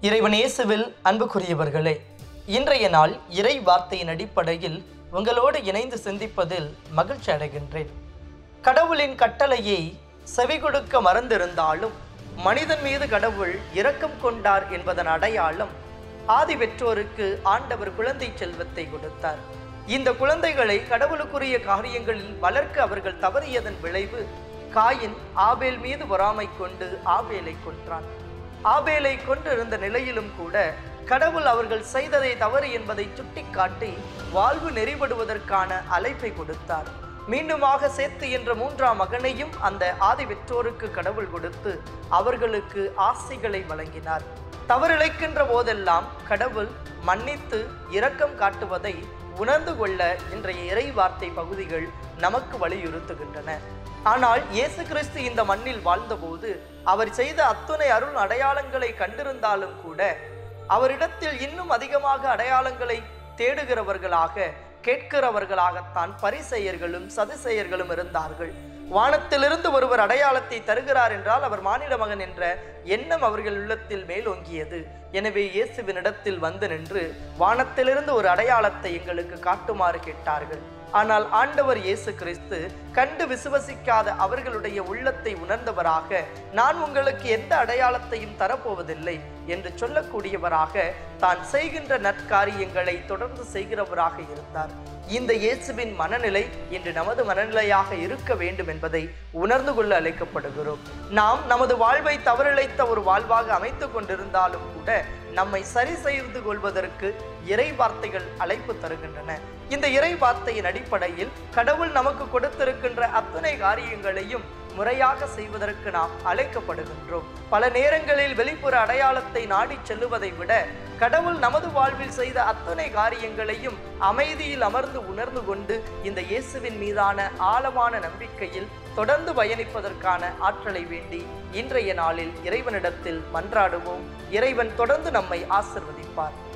இறைவன் இயேசுவில் அன்புக்குரியவர்களே இன்றைய நாள் இறை வார்த்தையின் அடிப்படையில் உங்களோடு இணைந்து சிந்திப்பதில் மகிழ்ச்சி அடைகின்றேன் கடவுளின் கட்டளையை செவி கொடுக்க மறந்திருந்தாலும் மனிதன் மீது கடவுள் இரக்கம் கொண்டார் என்பதன் அடையாளம் ஆதி பெற்றோருக்கு ஆண்டவர் குழந்தை செல்வத்தை கொடுத்தார் இந்த குழந்தைகளை கடவுளுக்குரிய காரியங்களில் வளர்க்க அவர்கள் தவறியதன் விளைவு காயின் ஆபேல் மீது பொறாமை கொண்டு ஆபேலை கொன்றான் ஆபேலை கொண்டிருந்த நிலையிலும் கூட கடவுள் அவர்கள் செய்ததை தவறு என்பதை சுட்டிக்காட்டி வாழ்வு நெறிபடுவதற்கான அழைப்பை கொடுத்தார் மீண்டுமாக சேத்து என்ற மூன்றாம் மகனையும் அந்த ஆதி பெற்றோருக்கு கடவுள் கொடுத்து அவர்களுக்கு ஆசைகளை வழங்கினார் தவறிழைக்கின்ற போதெல்லாம் கடவுள் மன்னித்து இரக்கம் காட்டுவதை உணர்ந்து கொள்ள இன்றைய இறை வார்த்தை பகுதிகள் நமக்கு வலியுறுத்துகின்றன ஆனால் இயேசு கிறிஸ்து இந்த மண்ணில் வாழ்ந்தபோது அவர் செய்த அத்துணை அருள் அடையாளங்களை கண்டிருந்தாலும் கூட அவரிடத்தில் இன்னும் அதிகமாக அடையாளங்களை தேடுகிறவர்களாக கேட்கிறவர்களாகத்தான் பரிசெயர்களும் சதுசெயர்களும் இருந்தார்கள் வானத்திலிருந்து ஒருவர் அடையாளத்தை தருகிறார் என்றால் அவர் மானிட மகன் என்ற எண்ணம் அவர்கள் உள்ளத்தில் மேலோங்கியது எனவே இயேசுவினிடத்தில் வந்து நின்று வானத்திலிருந்து ஒரு அடையாளத்தை எங்களுக்கு காட்டுமாறு கேட்டார்கள் ஆனால் ஆண்டவர் இயேசு கிறிஸ்து கண்டு விசுவசிக்காத அவர்களுடைய உள்ளத்தை உணர்ந்தவராக நான் உங்களுக்கு எந்த அடையாளத்தையும் தரப்போவதில்லை என்று சொல்லக்கூடியவராக தான் செய்கின்ற நற்காரியங்களை தொடர்ந்து செய்கிறவராக இருந்தார் இந்த இயேசுவின் மனநிலை இன்று நமது மனநிலையாக இருக்க வேண்டும் என்பதை உணர்ந்து கொள்ள அழைக்கப்படுகிறோம் நாம் நமது வாழ்வை தவறிழைத்த ஒரு வாழ்வாக அமைத்துக் கொண்டிருந்தாலும் கூட நம்மை சரி செய்து கொள்வதற்கு இறை வார்த்தைகள் அழைப்பு தருகின்றன இந்த இறை வார்த்தையின் அடிப்படையில் கடவுள் நமக்கு கொடுத்திருக்கின்ற அத்தனை காரியங்களையும் முறையாக செய்வதற்கு நாம் அழைக்கப்படுகின்றோம் பல நேரங்களில் வெளிப்புற அடையாளத்தை நாடி செல்லுவதை விட கடவுள் நமது வாழ்வில் செய்த அத்தனை காரியங்களையும் அமைதியில் அமர்ந்து உணர்ந்து கொண்டு இந்த இயேசுவின் மீதான ஆழமான நம்பிக்கையில் தொடர்ந்து பயணிப்பதற்கான ஆற்றலை வேண்டி இன்றைய நாளில் இறைவனிடத்தில் மன்றாடுவோம் இறைவன் தொடர்ந்து நம்மை ஆசிர்வதிப்பார்